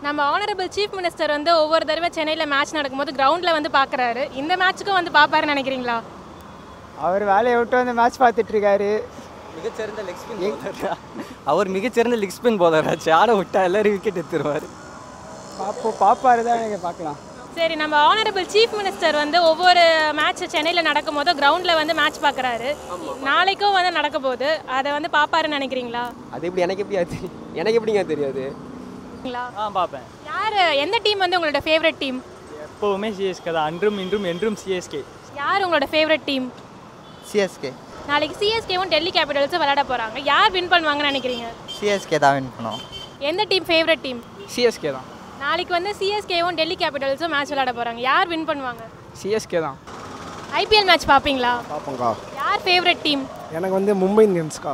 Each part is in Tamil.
நம்ம ஆனரபிள் சீஃப் மினிஸ்டர் வந்து ஒவ்வொரு தடவை சென்னையில் மேட்ச் நடக்கும்போது கிரவுண்டில் வந்து பார்க்குறாரு இந்த மேட்ச்சுக்கும் வந்து பார்ப்பாருன்னு நினைக்கிறீங்களா அவர் வேலையை விட்டு வந்து மேட்ச் பார்த்துட்டு இருக்காரு மிகச்சிறந்த லெக் ஸ்பின் போலரா அவர் மிகச்சிறந்த லெக் ஸ்பின் போலராச்சு ஆட விட்டா எல்லாரும் விக்கெட் எடுத்துருவார் பார்ப்போம் பார்ப்பாரு தான் எனக்கு பார்க்கலாம் சரி நம்ம ஆனரபிள் சீஃப் மினிஸ்டர் வந்து ஒவ்வொரு மேட்ச் சென்னையில் நடக்கும்போது கிரவுண்டில் வந்து மேட்ச் பார்க்குறாரு நாளைக்கும் வந்து நடக்க போகுது அதை வந்து பார்ப்பாருன்னு நினைக்கிறீங்களா அது எப்படி எனக்கு எப்படி அது தெரியும் எனக்கு எப்படிங்க தெரியாது ஆ பார்ப்பேன் யார் எந்த டீம் வந்து உங்களோட ஃபேவரட் டீம் எப்போவுமே சிஎஸ்கே தான் அன்றும் இன்றும் என்றும் சிஎஸ்கே யார் உங்களோட ஃபேவரட் டீம் சிஎஸ்கே நாளைக்கு சிஎஸ்கேவும் டெல்லி கேபிட்டல்ஸும் விளையாட போகிறாங்க யார் வின் பண்ணுவாங்கன்னு நினைக்கிறீங்க சிஎஸ்கே தான் வின் பண்ணுவோம் எந்த டீம் ஃபேவரட் டீம் சிஎஸ்கே தான் நாளைக்கு வந்து சிஎஸ்கேவும் டெல்லி கேபிட்டல்ஸும் மேட்ச் விளையாட போகிறாங்க யார் வின் பண்ணுவாங்க சிஎஸ்கே தான் ஐபிஎல் மேட்ச் பார்ப்பீங்களா பார்ப்போங்க்கா யார் ஃபேவரட் டீம் எனக்கு வந்து மும்பை இந்தியன்ஸ்க்கா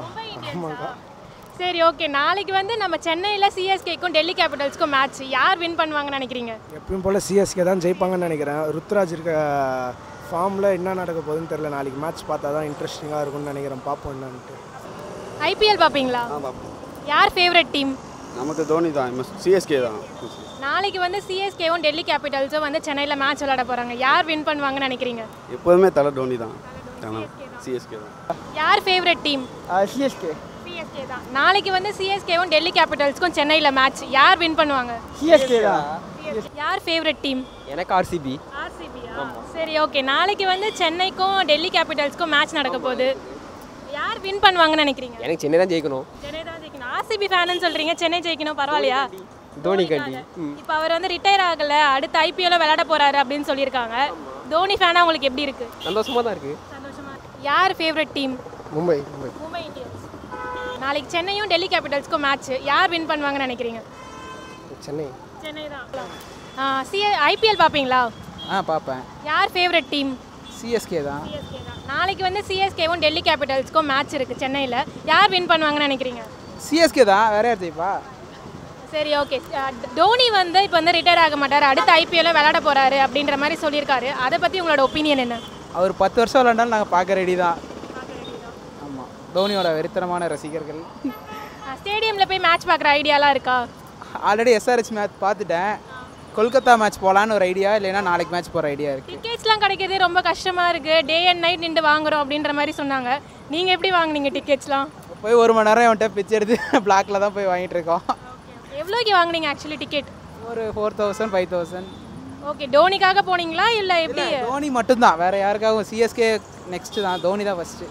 சரி ஓகே நாளைக்கு வந்து நம்ம சென்னையில் சிஎஸ்கேக்கும் டெல்லி கேபிட்டல்ஸ்க்கும் மேட்ச் யார் வின் பண்ணுவாங்கன்னு நினைக்கிறீங்க எப்பயும் போல் சிஎஸ்கே தான் ஜெயிப்பாங்கன்னு நினைக்கிறேன் ருத்ராஜ் இருக்க ஃபார்மில் என்ன நடக்க போகுதுன்னு தெரில நாளைக்கு மேட்ச் பார்த்தா தான் இன்ட்ரெஸ்டிங்காக இருக்கும்னு நினைக்கிறேன் பார்ப்போம் என்னன்ட்டு ஐபிஎல் பார்ப்பீங்களா யார் ஃபேவரட் டீம் நமக்கு தோனி தான் சிஎஸ்கே தான் நாளைக்கு வந்து சிஎஸ்கேவும் டெல்லி கேபிட்டல்ஸும் வந்து சென்னையில் மேட்ச் விளையாட போகிறாங்க யார் வின் பண்ணுவாங்கன்னு நினைக்கிறீங்க எப்போதுமே தலை தோனி தான் சிஎஸ்கே தான் யார் ஃபேவரட் டீம் சிஎஸ்கே சிஎஸ்கே தான் நாளைக்கு வந்து சிஎஸ்கேவும் டெல்லி கேபிட்டல்ஸ்க்கும் சென்னையில் மேட்ச் யார் வின் பண்ணுவாங்க சிஎஸ்கே தான் யார் ஃபேவரட் டீம் எனக்கு ஆர்சிபி ஆர்சிபியா சரி ஓகே நாளைக்கு வந்து சென்னைக்கும் டெல்லி கேபிட்டல்ஸ்க்கும் மேட்ச் நடக்க போகுது யார் வின் பண்ணுவாங்கன்னு நினைக்கிறீங்க எனக்கு சென்னை தான் ஜெயிக்கணும் சென்னை தான் ஜெயிக்கணும் ஆர்சிபி ஃபேனுன்னு சொல்றீங்க சென்னை ஜெயிக்கணும் பரவாயில்லையா தோனி கண்டி இப்போ அவர் வந்து ரிட்டையர் ஆகல அடுத்த ஐபிஎல்ல விளையாட போறாரு அப்படின்னு சொல்லியிருக்காங்க தோனி ஃபேனா உங்களுக்கு எப்படி இருக்கு சந்தோஷமா தான் இருக்கு சந்தோஷமா யார் favourite team Mumbai Mumbai Mumbai Indians நாளைக்கு சென்னையும் டெல்லி கேபிட்டல்ஸ்க்கும் மேட்ச் யார் வின் பண்ணுவாங்கன்னு நினைக்கிறீங்க சென்னை சென்னை தான் சிஏ ஐபிஎல் பார்ப்பீங்களா ஆ பார்ப்பேன் யார் ஃபேவரட் டீம் சிஎஸ்கே தான் சிஎஸ்கே தான் நாளைக்கு வந்து சிஎஸ்கேவும் டெல்லி கேபிட்டல்ஸ்க்கும் மேட்ச் இருக்கு சென்னையில் யார் வின் பண்ணுவாங்கன்னு நினைக்கிறீங்க சிஎஸ்கே தான் வேற யார் ஜெயிப்பா சரி ஓகே டோனி வந்து இப்போ வந்து ரிட்டையர் ஆக மாட்டார் அடுத்த ஐபிஎல்ல விளையாட போறாரு அப்படின்ற மாதிரி சொல்லியிருக்காரு அதை பத்தி உங்களோட ஒப்பீனியன் என்ன அவர் பத்து வருஷம் விளாண்டாலும் நாங்கள் பார்க்க ரெடி தான் ஆமாம் தோனியோட வெறித்தனமான ரசிகர்கள் ஸ்டேடியம்ல போய் மேட்ச் பார்க்குற ஐடியாலாம் இருக்கா ஆல்ரெடி எஸ்ஆர்ஹெச் மேட்ச் பார்த்துட்டேன் கொல்கத்தா மேட்ச் போகலான்னு ஒரு ஐடியா இல்லைன்னா நாளைக்கு மேட்ச் போகிற ஐடியா இருக்குது டிக்கெட்ஸ்லாம் கிடைக்கிறதே ரொம்ப கஷ்டமா இருக்கு டே அண்ட் நைட் நின்று வாங்குறோம் அப்படின்ற மாதிரி சொன்னாங்க நீங்க எப்படி வாங்குனீங்க டிக்கெட்ஸ்லாம் போய் ஒரு மணி நேரம் அவன்கிட்ட பிச்சை எடுத்து பிளாக்ல தான் போய் வாங்கிட்டு இருக்கோம் எவ்வளோக்கு வாங்குனீங்க ஆக்சுவலி டிக்கெட் ஒரு four thousand five thousand okay டோனிக்காக போனீங்களா இல்லை எப்படி தோனி மட்டும்தான் வேற யாருக்காகவும் சிஎஸ்கே நெக்ஸ்ட் தான் தோனி தான் ஃபர்ஸ்ட்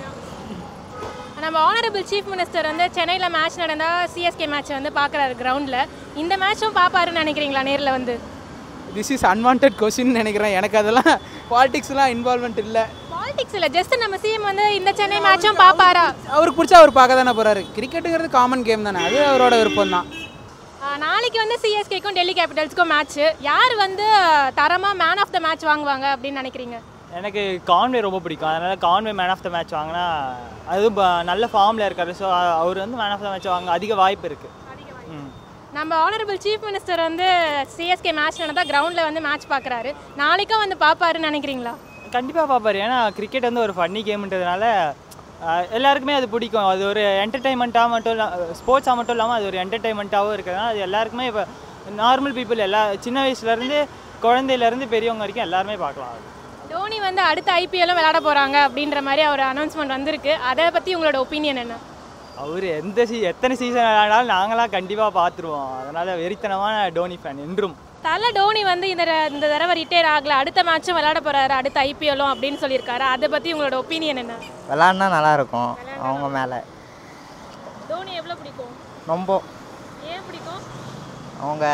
நம்ம ஆனரபிள் சீஃப் மினிஸ்டர் வந்து சென்னையில் மேட்ச் நடந்தால் சிஎஸ்கே மேட்ச்சை வந்து பார்க்குறாரு கிரவுண்டில் இந்த மேட்சும் பார்ப்பாருன்னு நினைக்கிறீங்களா நேரில் வந்து திஸ் இஸ் அன்வான்ட் கொஷின் நினைக்கிறேன் எனக்கு அதெல்லாம் பாலிடிக்ஸ்லாம் இன்வால்மெண்ட் இல்லை பாலிடிக்ஸ் இல்லை ஜஸ்ட் நம்ம சிஎம் வந்து இந்த சென்னை மேட்சும் பார்ப்பாரா அவருக்கு பிடிச்சா அவர் பார்க்க தானே போகிறாரு கிரிக்கெட்டுங்கிறது காமன் கேம் தானே அது அவரோட விருப்பம் தான் ஆ, நாளைக்கு வந்து சிஎஸ்கேக்கும் டெல்லி கேபிட்டல்ஸ்க்கும் மேட்ச் யார் வந்து தரமாக மேன் ஆஃப் த மேட்ச் வாங்குவாங்க அப்படின்னு நினைக்கிறீங்க எனக்கு கான்வே ரொம்ப பிடிக்கும் அதனால் Conway man of the match வாங்கினா அதுவும் ப- நல்ல ஃபார்மில் இருக்காரு ஸோ அவர் வந்து மேன் ஆஃப் த மேட்ச் வாங்க அதிக வாய்ப்பு இருக்குது ம் நம்ம ஆனரபிள் சீஃப் மினிஸ்டர் வந்து சிஎஸ்கே மேட்ச் நடந்தால் கிரவுண்டில் வந்து மேட்ச் பார்க்குறாரு நாளைக்கும் வந்து பார்ப்பாருன்னு நினைக்கிறீங்களா கண்டிப்பாக பார்ப்பாரு ஏன்னா கிரிக்கெட் வந்து ஒரு ஃபன்னி கேம்ன்றதுனால அஹ், எல்லாருக்குமே அது பிடிக்கும் அது ஒரு என்டர்டைன்மெண்ட்டாக மட்டும் இல்ல ஸ்போர்ட்ஸாக மட்டும் இல்லாமல் அது ஒரு என்டர்டைன்மெண்ட்டாகவும் இருக்கிறதுனால அது எல்லாருக்குமே இப்போ நார்மல் பீப்புள் எல்லா சின்ன வயசுலேருந்து குழந்தையிலேருந்து பெரியவங்க வரைக்கும் எல்லாருமே பார்க்கலாம் அது டோனி வந்து அடுத்த ஐபிஎல்லும் விளையாட போகிறாங்க அப்படின்ற மாதிரி ஒரு அனௌன்ஸ்மெண்ட் வந்திருக்கு அதை பற்றி உங்களோட ஒப்பீனியன் என்ன அவர் எந்த சீ எத்தனை சீசன் விளையாடாலும் நாங்களாம் கண்டிப்பாக பார்த்துருவோம் அதனால் வெறித்தனமான டோனி ஃபேன் என்றும் தலை டோனி வந்து இந்த ர- இந்த தடவை ரிட்டையர் ஆகல அடுத்த மேட்சும் விளையாட போறாரு அடுத்த ஐபிஎல்லும் அப்படின்னு சொல்லியிருக்காரு அதை பற்றி உங்களோட ஒப்பீனியன் என்ன விளாட்னா நல்லாயிருக்கும் அவங்க மேலே டோனி எவ்வளோ பிடிக்கும் ரொம்ப ஏன் பிடிக்கும் அவங்க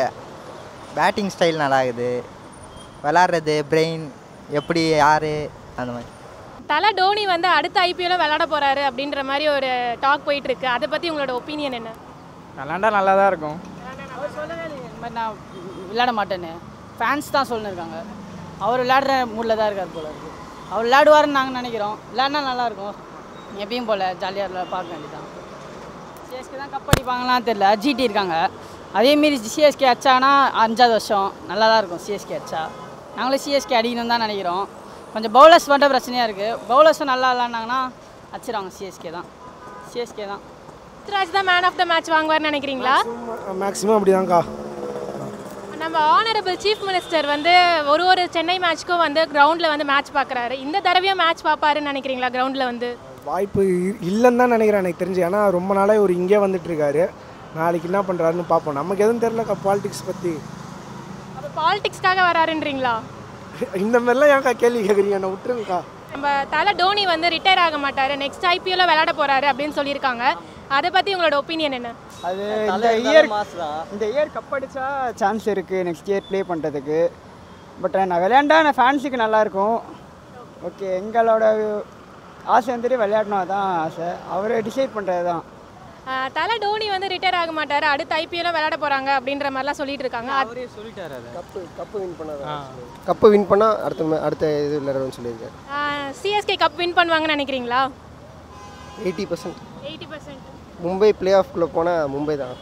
பேட்டிங் ஸ்டைல் நல்லா இருக்குது விளாட்றது பிரெயின் எப்படி யார் அந்த மாதிரி தலை டோனி வந்து அடுத்த ஐபிஎல்லும் விளையாட போறாரு அப்படின்ற மாதிரி ஒரு டாக் போயிட்டு இருக்கு அதை பற்றி உங்களோட ஒப்பீனியன் என்ன விளாண்டா நல்லா தான் இருக்கும் அவர் சொல்லவே இல்லையே இந்த மாதிரி நான் விளையாட மாட்டேன்னு ஃபேன்ஸ் தான் சொல்லிருக்காங்க அவர் விளையாடுற மூடில் தான் இருக்கார் போல இருக்கு அவர் விளையாடுவாருன்னு நாங்கள் நினைக்கிறோம் விளையாடினா நல்லாயிருக்கும் எப்பயும் போல் ஜாலியாக பார்க்க வேண்டியதான் சிஎஸ்கே தான் கப் அடிப்பாங்களான்னு தெரியல ஜிடி இருக்காங்க அதேமாரி சிஎஸ்கே அச்சானா அஞ்சாவது வருஷம் நல்லா தான் இருக்கும் சிஎஸ்கே அச்சா நாங்களும் சிஎஸ்கே அடிக்கணும்னு தான் நினைக்கிறோம் கொஞ்சம் பவுலர்ஸ் மட்டும் பிரச்சனையாக இருக்குது பவுலர்ஸும் நல்லா விளாண்டாங்கன்னா அடிச்சிடுவாங்க சிஎஸ்கே தான் சிஎஸ்கே தான் ருத்ராஜ் தான் மேன் ஆஃப் த மேட்ச் வாங்குவார்னு நினைக்கிறீங்களா மேக்ஸிமம் அப்படிதான்க்கா நம்ம ஆனரபிள் சீஃப் மினிஸ்டர் வந்து ஒரு ஒரு சென்னை மேட்ச்க்கும் வந்து கிரவுண்டில் வந்து மேட்ச் பார்க்குறாரு இந்த தடவையும் மேட்ச் பார்ப்பாருன்னு நினைக்கிறீங்களா கிரவுண்டில் வந்து வாய்ப்பு இ- இல்லைன்னு தான் நினைக்கிறேன் எனக்கு தெரிஞ்சு ஏன்னா ரொம்ப நாளாக ஒரு இங்கே வந்துட்டு இருக்காரு நாளைக்கு என்ன பண்ணுறாருன்னு பார்ப்போம் நமக்கு எதுவும் தெரிலக்கா பாலிடிக்ஸ் பற்றி அப்போ பாலிடிக்ஸ்க்காக வராருன்றீங்களா இந்த மாதிரிலாம் ஏன்க்கா கேள்வி கேட்குறீங்க என்னை விட்டுருங்கக்கா நம்ம தலை டோனி வந்து ரிட்டையர் ஆக மாட்டாரு நெக்ஸ்ட் ஐபிஎல்ல விளையாட போறாரு அப்படின்னு சொல்லியிருக்காங்க அதை பற்றி உங்களோட ஒப்பீனியன் என்ன அது இந்த தலை இயர் மாஸ் தான் இந்த இயர் கப் அடிச்சா சான்ஸ் இருக்குது நெக்ஸ்ட் இயர் ப்ளே பண்ணுறதுக்கு பட் நான் விளையாண்டா நான் ஃபேன்ஸுக்கு நல்லாயிருக்கும் ஓகே எங்களோட ஆசை வந்துட்டு விளையாடணும் அதான் ஆசை அவர் டிசைட் பண்ணுறது தான் ஆஹ் தலை டோனி வந்து ரிட்டையர் ஆக மாட்டாரு அடுத்த ஐபிஎல்ல விளையாட போறாங்க அப்படின்ற மாதிரிலாம் சொல்லிட்டு இருக்காங்க அது- அவரே சொல்லிட்டாரு அதை கப்பு கப்பு வின் பண்ண கப்பு வின் பண்ணால் அடுத்த ma- அடுத்த இது விளையாடுறோம்னு சொல்லியிருக்காரு ஆஹ் சிஎஸ்கே கப் வின் பண்ணுவாங்கன்னு நினைக்கிறீங்களா eighty percent eighty percent Mumbai play ஆஃப்குள்ளே போனால் மும்பை தான்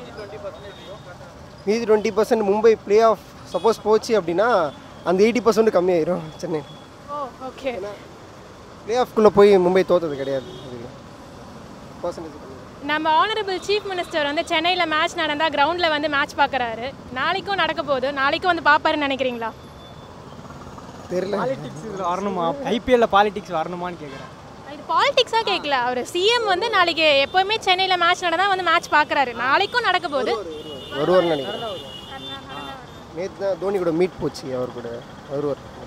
மீதி twenty percent Mumbai playoff suppose போச்சு அப்படின்னா அந்த எயிட்டி பர்சன்ட் கம்மியாயிரும் சென்னை ஓ ஓகே பிளே ஆஃப்குள்ளே போய் மும்பை தோத்தது கிடையாது பர்சன்டேஜ் நம்ம ஆனரபிள் சீஃப் மினிஸ்டர் வந்து சென்னையில் மேட்ச் நடந்தால் கிரவுண்டில் வந்து மேட்ச் பார்க்குறாரு நாளைக்கும் நடக்க போகுது நாளைக்கும் வந்து பார்ப்பாருன்னு நினைக்கிறீங்களா தெரியல பாலிடிக்ஸ் இதில் வரணுமா ஐபிஎல்ல பாலிடிக்ஸ் வரணுமான்னு கேட்குறேன் இது பாலிடிக்ஸாக கேட்கல அவர் சிஎம் வந்து நாளைக்கு எப்போவுமே சென்னையில் மேட்ச் நடந்தால் வந்து மேட்ச் பார்க்குறாரு நாளைக்கும் நடக்க போகுது வருவார்னு நினைக்கிறேன் நேற்று தான் தோனி கூட மீட் போச்சு அவர் கூட வருவார்